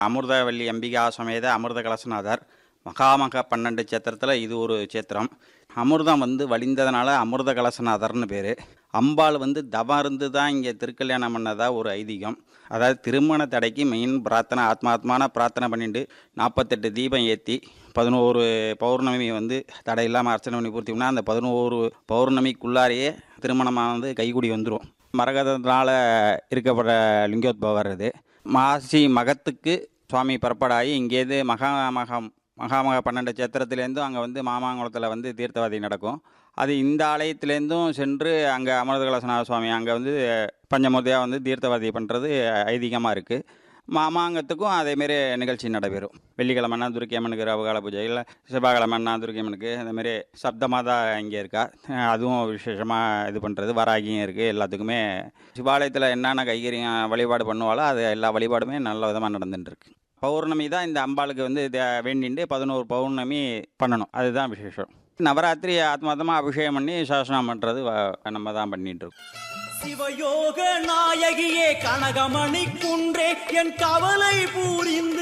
அமிர்தவல்லி அம்பிகா சமேத அமிர்த கலசநாதர் மகாமக பன்னெண்டு சேத்திரத்தில் இது ஒரு சேத்திரம் அமிர்தம் வந்து வழிந்ததுனால அமிர்த கலசநாதர்னு பேர் அம்பாள் வந்து தவம் இருந்து தான் இங்கே திருக்கல்யாணம் பண்ணதா ஒரு ஐதீகம் அதாவது திருமண தடைக்கு மெயின் பிரார்த்தனை ஆத்மாத்மான பிரார்த்தனை பண்ணிட்டு நாற்பத்தெட்டு தீபம் ஏற்றி பதினோரு பௌர்ணமி வந்து தடை இல்லாமல் அர்ச்சனை பண்ணி பூர்த்தினா அந்த பதினோரு பௌர்ணமிக்குள்ளாரையே திருமணமானது கைகூடி வந்துடும் மரகதத்தினால் இருக்கப்படுற லிங்கோத்பவர் இது மாசி மகத்துக்கு சுவாமி புறப்படாகி இங்கேருந்து மகாமகம் மகாமக பன்னெண்டு சேத்திரத்துலேருந்தும் அங்கே வந்து மாமாங்குளத்தில் வந்து தீர்த்தவாதி நடக்கும் அது இந்த ஆலயத்துலேருந்தும் சென்று அங்கே அமிர்தகலசநாத சுவாமி அங்கே வந்து பஞ்சமூர்த்தியாக வந்து தீர்த்தவாதி பண்ணுறது ஐதீகமாக இருக்குது மாமாங்கத்துக்கும் அதேமாரி நிகழ்ச்சி நடைபெறும் வெள்ளிக்கிழமைனா துர்க்கி அம்மனுக்கு ரவகால பூஜை இல்லை செவ்வாய்க்கிழமைனா துர்க்கி அம்மனுக்கு அந்தமாரி சப்தமாக இங்கே இருக்கா அஹ் அதுவும் விசேஷமாக இது பண்ணுறது வராகியும் இருக்குது எல்லாத்துக்குமே சிவாலயத்தில் என்னென்ன கைகரியம் வழிபாடு பண்ணுவாலோ அது எல்லா வழிபாடுமே நல்ல விதமாக நடந்துட்டு இருக்கு பௌர்ணமி தான் இந்த அம்பாளுக்கு வந்து இதை வேண்டிட்டு பதினோரு பௌர்ணமி பண்ணணும் அதுதான் விசேஷம் நவராத்திரி ஆத்மார்த்தமாக அபிஷேகம் பண்ணி சாசனம் பண்ணுறது நம்ம தான் பண்ணிட்டு இருக்கோம் சிவயோக நாயகியே கனகமணி குன்றே என் கவலை பூரிந்து